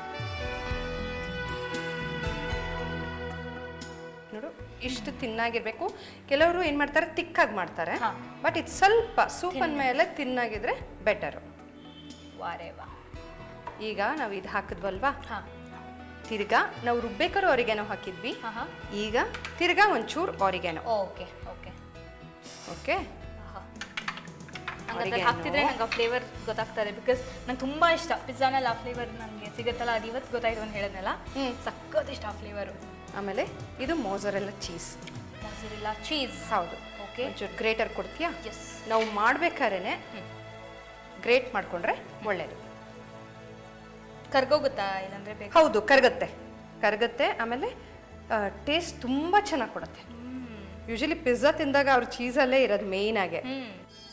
ನೋಡು ಇಷ್ಟು ತಿನ್ನಾಗಿರ್ಬೇಕು ಕೆಲವರು ಏನ್ ಮಾಡ್ತಾರೆ ತಿಕ್ಕಾಗಿ ಮಾಡ್ತಾರೆ ಹಾ. ಬಟ್ ಇದು ಸ್ವಲ್ಪ ಸೂಪ್ ಅಂದಮೇಲೆ ತಿನ್ನಾಗಿದ್ರೆ ಬೆಟರು ವಾರೇ ವಾ ಈಗ ನಾವು ಇದು ಹಾಕಿದ್ವಲ್ವಾ ಹಾಂ ತಿರ್ಗಾ ನಾವು ರುಬ್ಬೇಕಾದ್ರೆ ಆರಿಗ್ಯಾನೋ ಹಾಕಿದ್ವಿ ಹಾಂ ಹಾಂ ಈಗ ತಿರ್ಗಾ ಒಂಚೂರು ಆರಿಗ್ಯಾನೋ ಓಕೆ ಓಕೆ ಓಕೆ ಹಂಗಂದ್ರೆ Oregano. ಹಾಕ್ತಿದ್ರೆ ನಂಗೆ ಆ ಫ್ಲೇವರ್ ಗೊತ್ತಾಗ್ತದೆ ಬಿಕಾಸ್ ನಂಗೆ ತುಂಬಾ ಇಷ್ಟ ಪಿಜ್ಜಾನಲ್ಲಿ ಆ ಫ್ಲೇವರ್ ನನಗೆ ಸಿಗುತ್ತಲ್ಲ ಅದು ಇವತ್ತು ಗೊತ್ತಾಯ್ತು ಅಂತ ಹೇಳಿದ್ನಲ್ಲ ಹ್ಮ್. ಸಕ್ಕತ್ ಇಷ್ಟ ಆ ಫ್ಲೇವರು ಆಮೇಲೆ ಇದು ಮೋಸರೆಲ್ಲ ಚೀಸ್ ಮೊಸರಿಲ್ಲ ಚೀಸ್ ಹೌದು ಓಕೆ ಒಂಚೂರು ಗ್ರೇಟರ್ ಕೊಡ್ತೀಯಾ ಎಸ್ ನಾವು ಮಾಡ್ಬೇಕಾದ್ರೆ ಗ್ರೇಟ್ ಮಾಡ್ಕೊಂಡ್ರೆ ಒಳ್ಳೇದು ಕರ್ಗೋಗುತ್ತಾ ಇಲ್ಲಾಂದ್ರೆ ಬೇಕು ಹೌದು ಕರಗತ್ತೆ ಕರಗತ್ತೆ ಆಮೇಲೆ ಟೇಸ್ಟ್ ತುಂಬ ಚೆನ್ನಾಗಿ ಕೊಡುತ್ತೆ ಯೂಶಲಿ ಪಿಜ್ಜಾ ತಿಂದಾಗ ಅವ್ರ ಚೀಸಲ್ಲೇ ಇರೋದು ಮೇಯ್ನ್ ಆಗಿ ಹ್ಮ್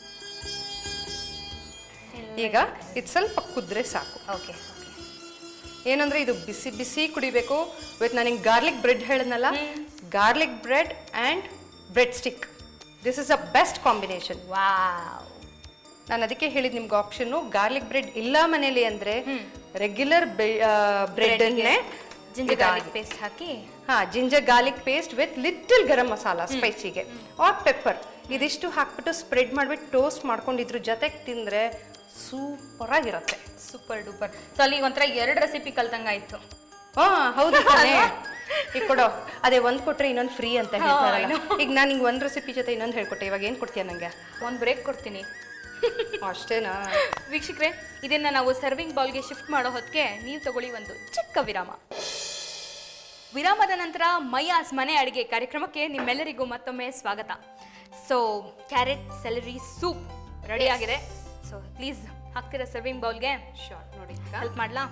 ಈಗ ಇದು ಸ್ವಲ್ಪ ಕುದ್ರೆ ಸಾಕು ಓಕೆ ಏನಂದ್ರೆ ಇದು ಬಿಸಿ ಬಿಸಿ ಕುಡಿಬೇಕು ವಿತ್ ನಾನು ಗಾರ್ಲಿಕ್ ಬ್ರೆಡ್ ಹೇಳಿದ್ನಲ್ಲ garlic bread and bread stick this is a best combination wow ನಾನು ಅದಕ್ಕೆ ಹೇಳಿದ್ ನಿಮ್ಗೆ ಆಪ್ಷನ್ನು ಗಾರ್ಲಿಕ್ ಬ್ರೆಡ್ ಇಲ್ಲ ಮನೇಲಿ ಅಂದ್ರೆ ರೆಗ್ಯುಲರ್ ಬ್ರೆಡ್ ಅನ್ನೇ ಜಿಂಜರ್ ಗಾರ್ಲಿಕ್ ಪೇಸ್ಟ್ ಹಾಕಿ ಹಾ ginger garlic paste with little garam masala ಸ್ಪೈಸಿಗೆ ಆರ್ ಪೆಪ್ಪರ್ ಇದಿಷ್ಟು ಹಾಕ್ಬಿಟ್ಟು ಸ್ಪ್ರೆಡ್ ಮಾಡ್ಬಿಟ್ಟು ಟೋಸ್ಟ್ ಮಾಡ್ಕೊಂಡು ಇದ್ರ ಜೊತೆಗೆ ತಿಂದ್ರೆ ಸೂಪರ್ ಆಗಿರುತ್ತೆ ಸೂಪರ್ ಡೂಪರ್ ಸೊ ಅಲ್ಲಿ ಒಂಥರ ಎರಡು ರೆಸಿಪಿ ಕಲ್ತಂಗಾಯ್ತು ಹಾ ಹೌದು ತಾನೇ ಈಗ ಕೊಡೋ ಅದೇ ಒಂದ್ ಕೊಟ್ರೆ ಇನ್ನೊಂದು ಫ್ರೀ ಅಂತ ಹೇಳ್ತಾರಲ್ಲ ಈಗ ನಾನು ಹಿಂಗೆ ಒಂದ್ ರೆಸಿಪಿ ಜೊತೆ ಇನ್ನೊಂದು ಹೇಳ್ಕೊಟ್ಟೆ ಇವಾಗ ಏನ್ ಕೊಡ್ತೀಯ ನಂಗೆ ಒಂದು ಬ್ರೇಕ್ ಕೊಡ್ತೀನಿ ಅಷ್ಟೇನಾ ವೀಕ್ಷಕರೇ ಇದನ್ನ ನಾವು ಸರ್ವಿಂಗ್ ಬೌಲ್ಗೆ ಶಿಫ್ಟ್ ಮಾಡೋ ಹೊತ್ತಿಗೆ ನೀವು ತಗೊಳ್ಳಿ ಒಂದು ಚಿಕ್ಕ ವಿರಾಮ ವಿರಾಮದ ನಂತರ ಮೈಯಾಸ್ ಮನೆ ಅಡಿಗೆ ಕಾರ್ಯಕ್ರಮಕ್ಕೆ ನಿಮ್ಮೆಲ್ಲರಿಗೂ ಮತ್ತೊಮ್ಮೆ ಸ್ವಾಗತ so carrot celery soup ready ಆಗಿದೆ ಸೊ ಪ್ಲೀಸ್ ಹಾಕ್ತೀರಾ ಸರ್ವಿಂಗ್ ಬೌಲ್ಗೆ ಶಾರ್ಟ್ ನೋಡಿ ಹೆಲ್ಪ್ ಮಾಡ್ಲಾ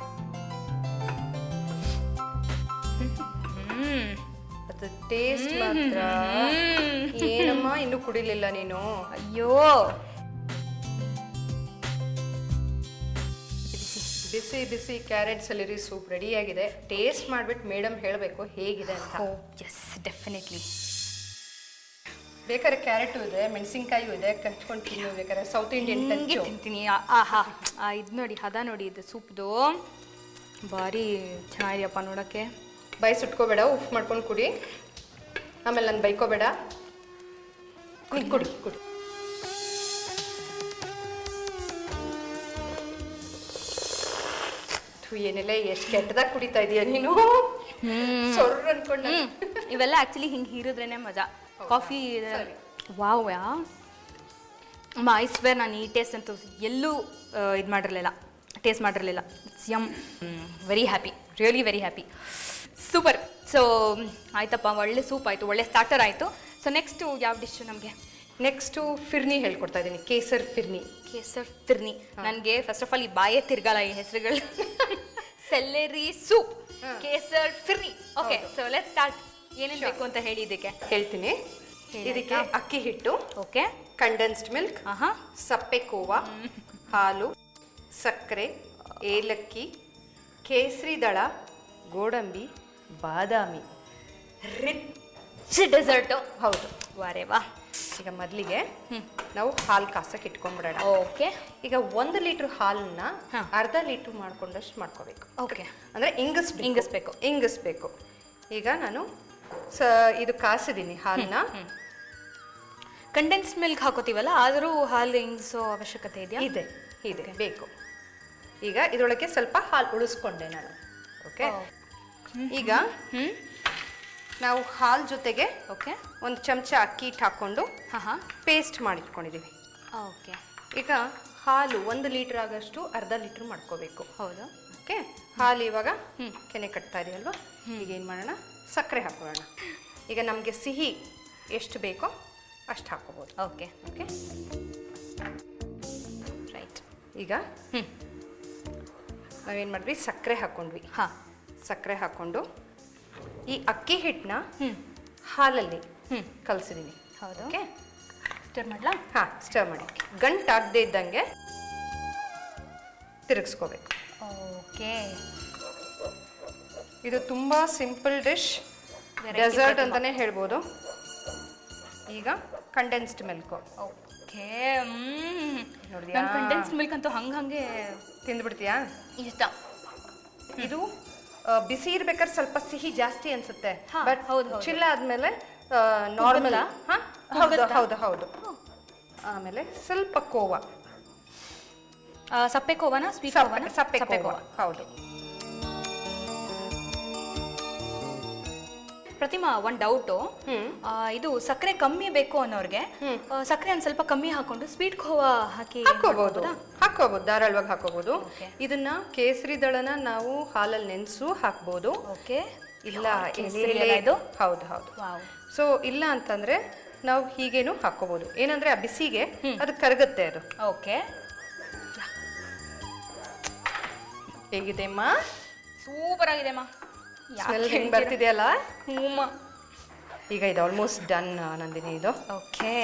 ಹ್ಮ್ ಅದು ಟೇಸ್ಟ್ ಮಾತ್ರ ಏನಮ್ಮ ಇನ್ನು ಕುಡಿಲಿಲ್ಲ ನೀನು ಅಯ್ಯೋ ಬಿಸಿ ಬಿಸಿ ಕ್ಯಾರೆಟ್ ಸೆಲರಿ ಸೂಪ್ ರೆಡಿ ಆಗಿದೆ ಟೇಸ್ಟ್ ಮಾಡ್ಬಿಟ್ಟು ಮೇಡಮ್ ಹೇಳಬೇಕು ಹೇಗಿದೆ ಅಂತ ಓ ಎಸ್ ಡೆಫಿನೆಟ್ಲಿ ಬೇಕಾದ್ರೆ ಕ್ಯಾರೆಟು ಇದೆ ಮೆಣಸಿನ್ಕಾಯಿ ಇದೆ ಕಚ್ಕೊಂಡು ತಿನ್ನು ಬೇಕಾದ್ರೆ ಸೌತ್ ಇಂಡಿಯನ್ ಹಿಂಗೆ ಟಚ್ ತಿಂತೀನಿ ಆ- ಆಹಾ ಇದು ನೋಡಿ ಹದ ನೋಡಿ ಇದು ಸೂಪ್ದು ಭಾರಿ ಚೆನ್ನಾಗಿದೆಯಪ್ಪ ನೋಡೋಕ್ಕೆ ಬಾಯಿ ಸುಟ್ಕೋಬೇಡ ಉಫ್ ಮಾಡ್ಕೊಂಡು ಕುಡಿ ಆಮೇಲೆ ನಾನು ಬೈಕೋಬೇಡ ಕುಡಿ ಕುಡಿ ಕುಡಿ ಥು, ಏನೆಲ್ಲ ಎಷ್ಟು ಕೆಟ್ಟದಾಗ ಕುಡಿತಾ ಇದೀಯ ನೀನು ಸೊರ್ರ ಅನ್ಕೊಂಡ ಹ್ಮ್ ಇವೆಲ್ಲ ಆಕ್ಚುಲಿ ಹಿಂಗೆ ಹೀರಿದ್ರೇನೆ ಮಜಾ ಕಾಫಿ ವಾವ್ ಯಾ ಅಮ್ಮ ಐ ಸ್ವೇರ್ ನಾನು ಈ ಟೇಸ್ಟ್ ಅಂತೂ ಎಲ್ಲೂ ಇದು ಮಾಡಿರಲಿಲ್ಲ ಟೇಸ್ಟ್ ಮಾಡಿರಲಿಲ್ಲ yum very happy really very happy super so ಆಯ್ತಪ್ಪ ಒಳ್ಳೆ ಸೂಪ್ ಆಯಿತು ಒಳ್ಳೆ ಸ್ಟಾರ್ಟರ್ ಆಯಿತು ಸೊ ನೆಕ್ಸ್ಟು ಯಾವ ಡಿಶ್ಶು ನಮಗೆ ನೆಕ್ಸ್ಟು ಫಿರ್ನಿ ಹೇಳ್ಕೊಡ್ತಾ ಇದ್ದೀನಿ ಕೇಸರ್ ಫಿರ್ನಿ ಕೇಸರ್ ತಿರ್ನಿ ನನಗೆ ಫಸ್ಟ್ ಆಫ್ ಆಲ್ ಈ ಬಾಯೇ ತಿರ್ಗಲ್ಲ ಈ ಹೆಸರುಗಳು celery soup kesar phirni okay so let start ಏನೇನು ಬೇಕು ಅಂತ ಹೇಳಿ ಇದಕ್ಕೆ ಹೇಳ್ತೀನಿ ಹೇಳಿ ಇದಕ್ಕೆ ಅಕ್ಕಿ ಹಿಟ್ಟು ಓಕೆ ಕಂಡೆನ್ಸ್ಡ್ ಮಿಲ್ಕ್ ಆಹಾ ಸಪ್ಪೆ ಕೋವಾ ಹಾಲು ಸಕ್ಕರೆ ಏಲಕ್ಕಿ ಕೇಸರಿ ದಳ ಗೋಡಂಬಿ ಬಾದಾಮಿ ರಿಚ್ ಡೆಸರ್ಟು ಹೌದು ವಾರೆ ವಾ ಈಗ ಮೊದಲಿಗೆ ನಾವು ಹಾಲು ಕಾಸಕ್ಕೆ ಇಟ್ಕೊಂಡ್ಬಿಡೋಣ ಓಕೆ ಈಗ ಒಂದು ಲೀಟ್ರ್ ಹಾಲನ್ನ ಹಾ. ಅರ್ಧ ಲೀಟ್ರ್ ಮಾಡ್ಕೊಂಡಷ್ಟು ಮಾಡ್ಕೋಬೇಕು ಓಕೆ ಅಂದ್ರೆ ಇಂಗಿಸ್ ಇಂಗಿಸ್ಬೇಕು. ಇಂಗಿಸ್ಬೇಕು ಈಗ ನಾನು ಸ ಇದು ಕಾಸಿದ್ದೀನಿ ಹಾಲನ್ನ ಕಂಡೆನ್ಸ್ಡ್ ಮಿಲ್ಕ್ ಹಾಕೋತೀವಲ್ಲ ಆದರೂ ಹಾಲು ಹಿಂಗ್ಸೋ ಅವಶ್ಯಕತೆ ಇದೆಯಾ ಇದೆ ಇದೆ ಬೇಕು ಈಗ ಇದರೊಳಗೆ ಸ್ವಲ್ಪ ಹಾಲು ಉಳಿಸ್ಕೊಂಡೆ ನಾನು ಓಕೆ ಈಗ ಹ್ಞೂ ನಾವು ಹಾಲು ಜೊತೆಗೆ ಓಕೆ ಒಂದು ಚಮಚ ಅಕ್ಕಿ ಹಿಟ್ಟು ಹಾಕ್ಕೊಂಡು ಹಾಂ ಹಾಂ ಪೇಸ್ಟ್ ಮಾಡಿಟ್ಕೊಂಡಿದ್ದೀವಿ ಓಕೆ ಈಗ ಹಾಲು ಒಂದು ಲೀಟ್ರ್ ಆಗಷ್ಟು ಅರ್ಧ ಲೀಟ್ರ್ ಮಾಡ್ಕೋಬೇಕು ಹೌದು ಓಕೆ ಹಾಲು ಇವಾಗ ಕೆನೆ ಕಟ್ತಾ ಇದೆಯಲ್ವಾ ಈಗ ಏನು ಮಾಡೋಣ ಸಕ್ಕರೆ ಹಾಕೊಳ್ಳೋಣ ಈಗ ನಮಗೆ ಸಿಹಿ ಎಷ್ಟು ಬೇಕೋ ಅಷ್ಟು ಹಾಕೋಬೋದು ಓಕೆ ಓಕೆ ರೈಟ್ ಈಗ ಹ್ಞೂ ನಾವೇನು ಮಾಡಿದ್ವಿ ಸಕ್ಕರೆ ಹಾಕ್ಕೊಂಡ್ವಿ ಹಾಂ ಸಕ್ಕರೆ ಹಾಕ್ಕೊಂಡು ಈ ಅಕ್ಕಿ ಹಿಟ್ಟನ್ನ ಹ್ಞೂ ಹಾಲಲ್ಲಿ ಹ್ಞೂ ಕಲಸಿದ್ದೀನಿ ಹೌದು ಓಕೆ ಸ್ಟರ್ ಮಾಡ್ಲಾ ಹಾಂ ಸ್ಟರ್ ಮಾಡಿ ಗಂಟಾಗದೇ ಇದ್ದಂಗೆ ತಿರುಗಿಸ್ಕೋಬೇಕು ಓಕೆ ಇದು ತುಂಬ simple dish Variety dessert Pratima. ಅಂತಾನೆ ಹೇಳ್ಬೋದು ಈಗ ಕಂಡೆನ್ಸ್ಡ್ ಮಿಲ್ಕು ಓಕೆ ನೋಡಿದ್ಯಾ? ನನ್ನ ಕಂಡೆನ್ಸ್ಡ್ ಮಿಲ್ಕ್ ಅಂತೂ ಹಂಗೆ ಹಂಗೆ ತಿಂದ್ಬಿಡ್ತೀಯಾ ಇಷ್ಟ ಇದು ಆ, ಬಿಸಿ ಇರ್ಬೇಕಾದ್ರೆ ಸ್ವಲ್ಪ ಸಿಹಿ ಜಾಸ್ತಿ ಅನ್ಸುತ್ತೆ ಹಾ, ಬಟ್ ಹೌದು, ಹೌದು. ಚಿಲ್ಲ ಆದ್ಮೇಲೆ ನಾರ್ಮಲ್ ಕುಗ್ಗುತ್ತಾ? ಹೌದು ಕುಗ್ಗುತ್ತಾ? ಹೌದು ಹೌದು ಆಮೇಲೆ ಸ್ವಲ್ಪ ಕೋವಾ ಆ, ಸಪ್ಪೆ ಕೋವನ ಸ್ವೀಟ್ ಸಪ್ಪೆ ಕೋವನ ಸಪ್ಪೆ ಕೋವಾ ಹೌದು ಪ್ರತಿಮಾ ಒಂದು ಡೌಟು ಹ್ಮ್. ಇದು ಸಕ್ಕರೆ ಕಮ್ಮಿ ಬೇಕು ಅನ್ನೋರ್ಗೆ ಆ, ಸಕ್ಕರೆ ಒಂದು ಸ್ವಲ್ಪ ಕಮ್ಮಿ ಹಾಕೊಂಡು ಸ್ವೀಟ್ ಖೋವಾ ಹಾಕಿ ಹಾಕೋಬಹುದು ಹಾಕೋಬಹುದು ಧಾರಾಳವಾಗಿ ಹಾಕೋಬಹುದು Okay. ಇದನ್ನ ಕೇಸರಿ ದಳನ ನಾವು ಹಾಲಲ್ಲಿ ನೆನೆಸು ಹಾಕ್ಬೋದು ಓಕೆ ಇಲ್ಲ ಕೇಸರಿ ಎಲೆಲೇ- ಅಲ್ಲ ಇದು? ಹೌದು ಹೌದು ವಾವ್ ಸೊ ಇಲ್ಲ ಅಂತಂದ್ರೆ ನಾವು ಹೀಗೇನು ಹಾಕೋಬಹುದು ಏನಂದ್ರೆ ಆ ಬಿಸಿಗೆ ಅದು ಕರಗುತ್ತೆ ಅದು ಓಕೆ ಹೇಗಿದೆ ಅಮ್ಮ ಸೂಪರ್ ಆಗಿದೆ ಅಮ್ಮ ಸ್ಮೆಲ್ ಹೆಂಗ್ ಬರ್ತಿದೆಯಲ್ಲ ಹ್ಞೂಮ್ಮ ಈಗ ಇದು ಆಲ್ಮೋಸ್ಟ್ ಡನ್ ನಂದಿನಿ ಇದು ಓಕೆ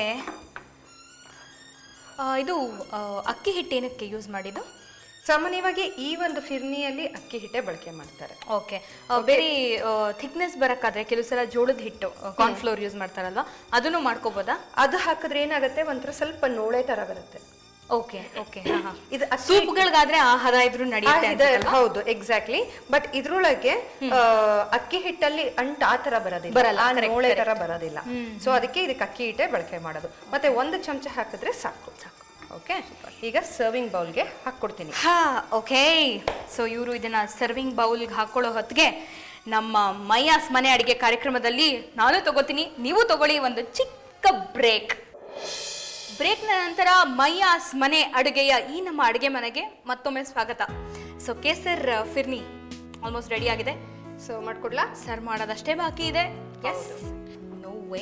ಇದು ಆ, ಅಕ್ಕಿ ಹಿಟ್ಟು ಏನಕ್ಕೆ ಯೂಸ್ ಮಾಡಿದ್ದು ಸಾಮಾನ್ಯವಾಗಿ ಈ ಒಂದು ಫಿರ್ನಿಯಲ್ಲಿ ಅಕ್ಕಿ ಹಿಟ್ಟೆ ಬಳಕೆ ಮಾಡ್ತಾರೆ ಓಕೆ ಬೇರೆ ಥಿಕ್ನೆಸ್ ಬರಕ್ಕಾದ್ರೆ ಕೆಲವು ಸಲ ಜೋಳದ ಹಿಟ್ಟು ಕಾರ್ನ್ಫ್ಲೋರ್ ಯೂಸ್ ಮಾಡ್ತಾರಲ್ವಾ ಅದನ್ನು ಮಾಡ್ಕೋಬೋದಾ ಅದು ಹಾಕಿದ್ರೆ ಏನಾಗುತ್ತೆ ಒಂಥರ ಸ್ವಲ್ಪ ನೋಳೆ ತರ ಬರುತ್ತೆ ಓಕೆ ಓಕೆ ಇದು ಅಕ್ಕಿ ಸೂಪ್ಗಳಿಗಾದ್ರೆ ಆ ಹದ ಇದ್ರು ಆ, ನಡೆಯುತ್ತೆ ಇದೆ, ಅನ್ಸುತ್ತಲ್ವಾ? ಹೌದು ಎಕ್ಸಾಕ್ಟ್ಲಿ ಬಟ್ ಇದ್ರೊಳಗೆ ಆ, ಅಕ್ಕಿ ಹಿಟ್ಟಲ್ಲಿ ಅಂಟ್ ಆ ತರ ಬರೋದಿಲ್ಲ ಬರಲ್ಲ, ಆ correct, ನೋಳೆ ತರ ಬರೋದಿಲ್ಲ ಸೊ ಅದಕ್ಕೆ ಇದಕ್ಕೆ ಅಕ್ಕಿ ಹಿಟ್ಟೆ ಬಳಕೆ ಮಾಡೋದು ಮತ್ತೆ ಒಂದು ಚಮಚ ಹಾಕಿದ್ರೆ ಸಾಕು ಸಾಕು ಓಕೆ ಈಗ ಸರ್ವಿಂಗ್ ಬೌಲ್ಗೆ ಹಾಕ್ಕೊಡ್ತೀನಿ ಹಾ ಓಕೆ ಸೊ ಇವರು ಇದನ್ನ ಸರ್ವಿಂಗ್ ಬೌಲ್ಗೆ ಹಾಕೊಳ್ಳೋ ಹೊತ್ತಿಗೆ ನಮ್ಮ ಮೈಯಾಸ್ ಮನೆ ಅಡಿಗೆ ಕಾರ್ಯಕ್ರಮದಲ್ಲಿ ನಾನು ತಗೋತೀನಿ ನೀವು ತಗೊಳ್ಳಿ ಒಂದು ಚಿಕ್ಕ ಬ್ರೇಕ್ ಬ್ರೇಕ್ನ ನಂತರ ಮೈಯಾಸ್ ಮನೆ ಅಡುಗೆಯ ಈ ನಮ್ಮ ಅಡುಗೆ ಮನೆಗೆ ಮತ್ತೊಮ್ಮೆ ಸ್ವಾಗತ so kesar phirni almost ready ಆಗಿದೆ ಸೊ ಮಾಡ್ಕೊಡ್ಲಾ ಸರ್ವ್ ಮಾಡೋದಷ್ಟೇ ಬಾಕಿ ಇದೆ ಎಸ್ ನೋ ವೇ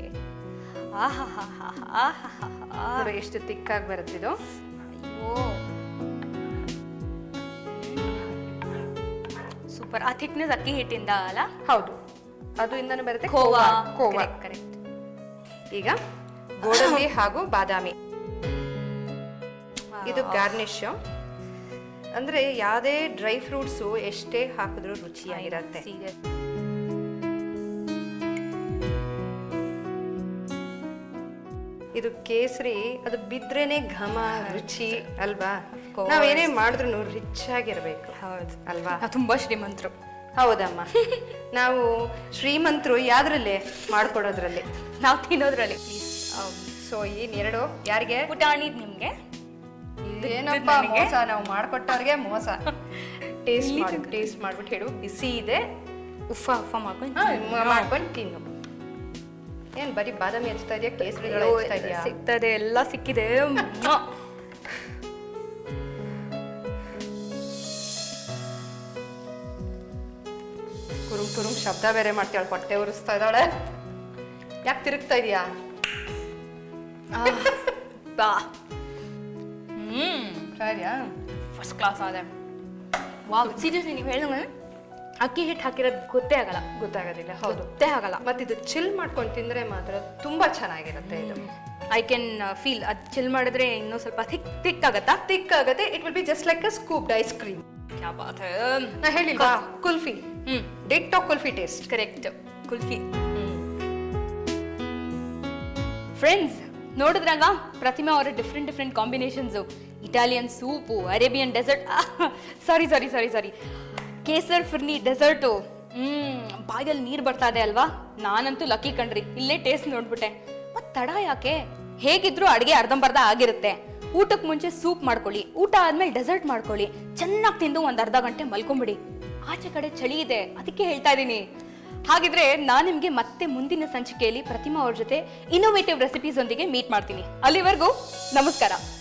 ಆಹಾ ನೋಡು ಎಷ್ಟು ತಿಕ್ಕಾಗಿ ಬರುತ್ತಿದು ಅಯ್ಯೋ ಸೂಪರ್ ಆ ಥಿಕ್ನೆಸ್ ಅಕ್ಕಿ ಹಿಟ್ಟಿಂದ ಅಲ್ಲ ಹೌದು ಅದು ಇಂದನೂ ಬರುತ್ತೆ ಖೋವಾ ಕೋವಾ ಕರೆಕ್ಟ್ ಈಗ ಗೋಡಂಬಿ ಹಾಗೂ ಬಾದಾಮಿ ಇದು ಗಾರ್ನಿಶ್ ಅಂದ್ರೆ ಯಾವುದೇ ಡ್ರೈ ಫ್ರೂಟ್ಸು ಎಷ್ಟೇ ಹಾಕಿದ್ರು ರುಚಿಯಾಗಿರತ್ತೆ ಇದು ಕೇಸರಿ ಅದು ಬಿದ್ರೇನೆ ಘಮ ರುಚಿ ಅಲ್ವಾ course. ನಾವೇನೇ ಮಾಡಿದ್ರು ರಿಚ್ ಆಗಿರ್ಬೇಕು ಹೌದು ಅಲ್ವಾ ನಾವು ತುಂಬಾ ಶ್ರೀಮಂತರು ಹೌದಮ್ಮ ನಾವು ಶ್ರೀಮಂತರು ಯಾವ್ದ್ರಲ್ಲಿ ಮಾಡ್ಕೊಡೋದ್ರಲ್ಲಿ ನಾವು ತಿನ್ನೋದ್ರಲ್ಲಿ ಸೊ ಏನ್ ಎರಡು ಯಾರಿಗೆ ಪುಟಾಣಿದ್ ನಿಮ್ಗೆ ಏನಪ್ಪ ಮೋಸ ನಾವು ಮಾಡ್ಕೊಟ್ಟವ್ರಿಗೆ ಮೋಸ ಟೇಸ್ಟ್ ಮಾಡು ಟೇಸ್ಟ್ ಮಾಡ್ಬಿಟ್ಟು ಹೇಳು ಬಿಸಿ ಇದೆ ಉಫ ಉಫ ಮಾಡ್ಕೊಂಡು ಹಾ, ಮ- ಮಾಡ್ಕೊಂಡು ತಿನ್ನು ಏನ್ ಬರೀ ಬಾದಾಮಿ ಹಚ್ತಾ ಇದೆಯಾ ಕೇಸರಿ ಅಯ್ಯೋ, ಹಚ್ತಾ ಇದೆಯಾ ಸಿಗ್ತದೆ ಎಲ್ಲ ಸಿಕ್ಕಿದೆ ಮ್ವಾ. ಕುರುಂ ಕುರುಂ ಶಬ್ದ ಬೇರೆ ಮಾಡ್ತಾಳೆ ಹೊಟ್ಟೆ ಉರಿಸ್ತಾ ಇದ್ದಾಳೆ ಯಾಕೆ ತಿರುಗ್ತಾ ಇದೀಯಾ ಆ, ಬಾ ಹ್ಮ್ ಸರಿಯಾ ಫಸ್ಟ್ ಕ್ಲಾಸ್ ಆದೆ ವಾವ್ ಸೀರಿಯಸ್ಲಿ ನೀವು ಹೇಳಿದ್ರೆ ಅಕ್ಕಿ ಹಿಟ್ಟು ಹಾಕಿರೋದು ಗೊತ್ತೇ ಆಗಲ್ಲ ಗೊತ್ತಾಗೋದಿಲ್ಲ ಹೌದು ಗೊತ್ತೇ ಆಗಲ್ಲ ಮತ್ತೆ ಇದು ಚಿಲ್ ಮಾಡ್ಕೊಂಡು ತಿಂದ್ರೆ ಮಾತ್ರ ತುಂಬಾ ಚೆನ್ನಾಗಿರುತ್ತೆ ಇದು ಐ ಕ್ಯಾನ್ ಫೀಲ್ ಅದು ಚಿಲ್ ಮಾಡಿದ್ರೆ ಇನ್ನೂ ಸ್ವಲ್ಪ ಥಿಕ್ ಥಿಕ್ ಆಗತ್ತಾ ತಿಕ್ ಆಗುತ್ತೆ it will be just like a scooped ice cream ಕ್ಯಾ ಬಾತ್ ಹೈ ನಾ ಹೇಳಿಲ್ವಾ ಕುಲ್ಫಿ ಹ್ಮ್ ditto of kulfi taste correct kulfi friends ನೋಡಿದ್ರಲ್ವಾ ಪ್ರತಿಮಾ ಅವರ different different combinations Italian soup Arabian dessert sorry sorry sorry sorry kesar phirni dessert ಹ್ಮ್ ಬಾಯಲ್ಲಿ ನೀರು ಬರ್ತಾ ಇದೆ ಅಲ್ವಾ ನಾನಂತೂ ಲಕ್ಕಿ ಕಣ್ರಿ ಇಲ್ಲೇ ಟೇಸ್ಟ್ ನೋಡ್ಬಿಟ್ಟೆ ಮತ್ ತಡ ಯಾಕೆ ಹೇಗಿದ್ರು ಅಡುಗೆ ಅರ್ಧಂಬರ್ಧ ಆಗಿರುತ್ತೆ ಊಟಕ್ಕೆ ಮುಂಚೆ ಸೂಪ್ ಮಾಡ್ಕೊಳ್ಳಿ ಊಟ ಆದ್ಮೇಲೆ ಡೆಸರ್ಟ್ ಮಾಡ್ಕೊಳ್ಳಿ ಚೆನ್ನಾಗಿ ತಿಂದು ಒಂದ್ ಅರ್ಧ ಗಂಟೆ ಮಲ್ಕೊಂಬಿಡಿ ಆಚೆ ಕಡೆ ಚಳಿ ಇದೆ ಅದಕ್ಕೆ ಹೇಳ್ತಾ ಇದ್ದೀನಿ ಹಾಗಿದ್ರೆ ನಾನು ನಿಮಗೆ ಮತ್ತೆ ಮುಂದಿನ ಸಂಚಿಕೆಯಲ್ಲಿ ಪ್ರತಿಮಾ ಅವ್ರ ಜೊತೆ ಇನ್ನೋವೇಟಿವ್ ರೆಸಿಪೀಸ್ ಒಂದಿಗೆ ಮೀಟ್ ಮಾಡ್ತೀನಿ ಅಲ್ಲಿವರೆಗೂ ನಮಸ್ಕಾರ